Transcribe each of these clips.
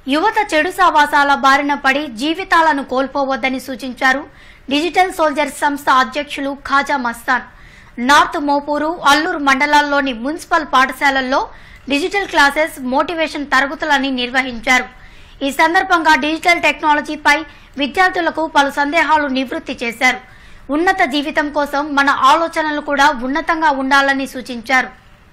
యువత చెడు సావాసాల బారిన పడి జీవితాలను కోల్పోవద్దని సూచించారు డిజిటల్ సోల్జర్ సంస్థ అధ్యక్షులు ఖాజా మస్తాన్ నార్త్ మోపూరు అల్లూరు మండలాల్లోని మున్సిపల్ పాఠశాలల్లో డిజిటల్ క్లాసెస్ మోటివేషన్ తరగతులని నిర్వహించారు ఈ సందర్భంగా డిజిటల్ టెక్నాలజీపై విద్యార్థులకు పలు సందేహాలు నివృత్తి చేశారు ఉన్నత జీవితం కోసం మన ఆలోచనలు కూడా ఉన్నతంగా ఉండాలని సూచించారు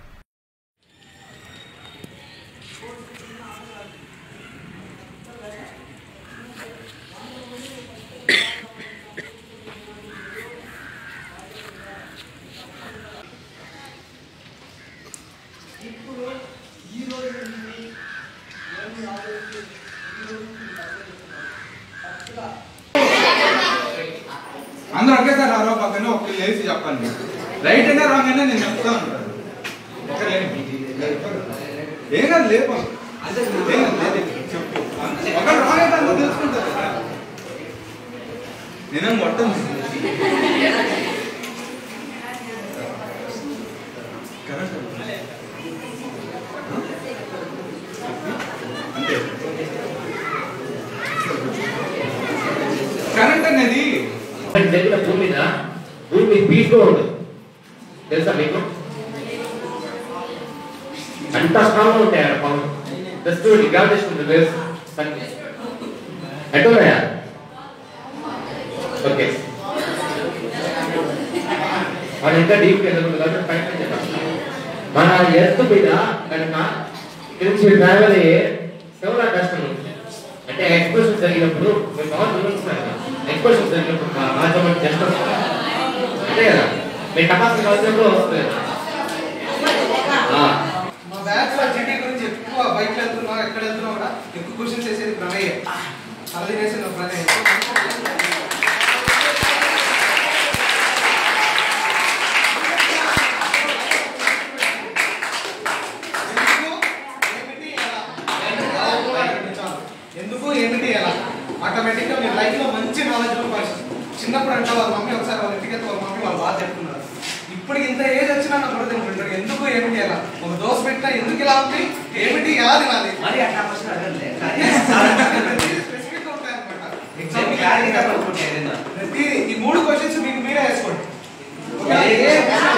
అందరూ ఒకేసారి రారో పక్కన ఒకరు లేచి చెప్పండి రైట్ అయినా రాంగ్ అయినా నేను చెప్తా ఉంటాను ఒకరు లేండి. ఏం కాదు లేపా ఏం కాదు, లేదు. చెప్పు ఒకరు రాంగ్ అయితే అందరూ తెలుసుకుంటారు కదా నేనేం కొట్టను కరెక్ట్ అంతే కరెంట్ అనేది మన దగ్గర భూమి మీద భూమి పీస్గా ఉంది తెలుసా మీకు అంత స్ట్రాంగ్ ఉంటాయి ఆడ పవన్ జస్ట్ గ్రావిటేషన్ రివర్స్ ఎట్టున్నాయా ఓకే మన ఇంకా డీప్ ఎదుగుతుంది కాబట్టి పైన చెప్పాలి మన ఎర్త్ మీద కనుక ఇక్కడి నుంచి ట్రావెల్ అయ్యే చాలా కష్టం అంటే ఎక్స్ప్రెషన్ జరిగినప్పుడు మీరు బాగా చూపిస్తున్నారు ఎక్స్ప్రెషన్ జరిగినప్పుడు మా మాధ్యమం జస్ట్ అంతే కదా మీ కెపాసిటీ కావాల్సినప్పుడు వస్తుంది ఆ. మా బ్యాచ్ లో జీటీ గురించి ఎక్కువ బైక్ వెళ్తున్నా ఎక్కడ వెళ్తున్నా కూడా ఎక్కువ క్వశ్చన్స్ చేసేది ప్రణయ్ అది చేసిన ప్రణయ్ ఎందుకు ఏమిటి ఎలా ఆటోమేటిక్ గా మీ లైఫ్ లో మంచి నాలెడ్జ్ పర్సన్ చిన్నప్పుడు అంటే వాళ్ళ మమ్మీ ఒకసారి వాళ్ళ ఇంటికి వెళ్తే వాళ్ళ మమ్మీ వాళ్ళు బాగా చెప్తున్నారు ఇప్పుడు ఇంత ఏజ్ వచ్చినా నాకు కూడా తింటుంటారు ఎందుకు ఏమిటి ఎలా ఒక దోశ పెట్టినా ఎందుకు ఇలా ఉంది ఏమిటి ఎలా తినాలి మరి అట్లా క్వశ్చన్ అడగండి స్పెసిఫిక్ గా ఉంటాయన్నమాట ఎగ్జామ్ క్లారిటీగా పడుకుంటే ఏదైనా ప్రతి ఈ మూడు క్వశ్చన్స్ మీకు మీరే వేసుకోండి ఒకవేళ ఏ